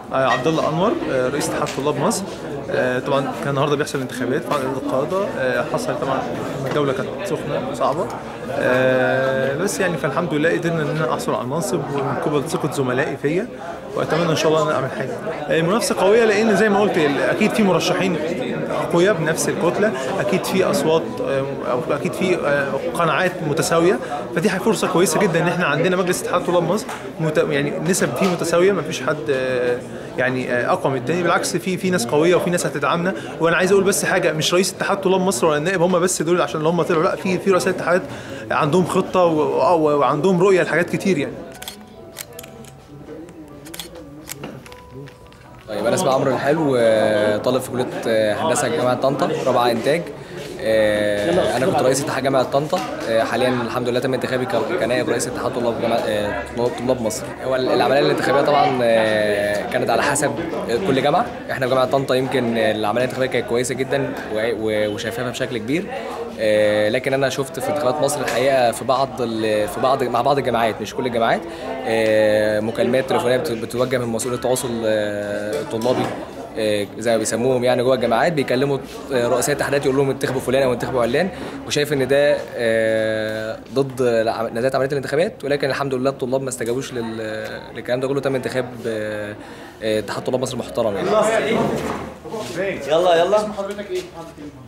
آه، عبد الله انور آه، رئيس اتحاد طلاب مصر آه، طبعا كان النهارده بيحصل انتخابات في عدد القاده آه، حصل طبعا الجوله كانت سخنه صعبه آه، بس يعني فالحمد لله قدرنا ان انا احصل على المنصب ومن قبل ثقه زملائي فيا واتمنى ان شاء الله ان انا اعمل حاجه آه، المنافسه قويه لان زي ما قلت اكيد في مرشحين اقوياء بنفس الكتله اكيد في اصوات آه، او اكيد في آه، قناعات متساويه فدي حاجة فرصه كويسه جدا ان احنا عندنا مجلس اتحاد طلاب مصر مت... يعني نسب فيه متساويه ما فيش حد آه، يعني آه، اقوى من التاني بالعكس في في ناس قويه وفي ناس هتدعمنا وانا عايز اقول بس حاجه مش رئيس اتحاد طلاب مصر ولا النائب هم بس دول عشان اللي هم طلعوا لا في في رؤساء اتحاد عندهم خطه و- و- وعندهم رؤيه لحاجات كتير يعني طيب انا اسمي عمرو الحلو آه، طالب في كليه آه، هندسه جامعه طنطا رابعه انتاج آه، انا كنت رئيس اتحاد جامعه طنطا آه، حاليا الحمد لله تم انتخابي ك- كنائب رئيس اتحاد طلاب جامعه آه، طلاب طلاب مصر هو العمليه الانتخابيه طبعا آه، كانت على حسب كل جامعه احنا في جامعه طنطا يمكن العمليه الانتخابيه كانت كويسه جدا و- و- وشفافه بشكل كبير آه، لكن انا شفت في انتخابات مصر الحقيقه في بعض ال- في بعض مع بعض الجامعات مش كل الجامعات آه، مكالمات تليفونيه بت- بتوجه من مسؤول التواصل آه، الطلابي آه، زي ما بيسموهم يعني جوه الجامعات بيكلموا آه، رؤساء الاتحادات يقول لهم انتخبوا فلان او انتخبوا علان وشايف ان ده آه، ضد الع- نزاهه عمليه الانتخابات ولكن الحمد لله الطلاب ما استجابوش لل- للكلام ده كله تم انتخاب آه، آه، اتحاد طلاب مصر محترم يعني يلا يلا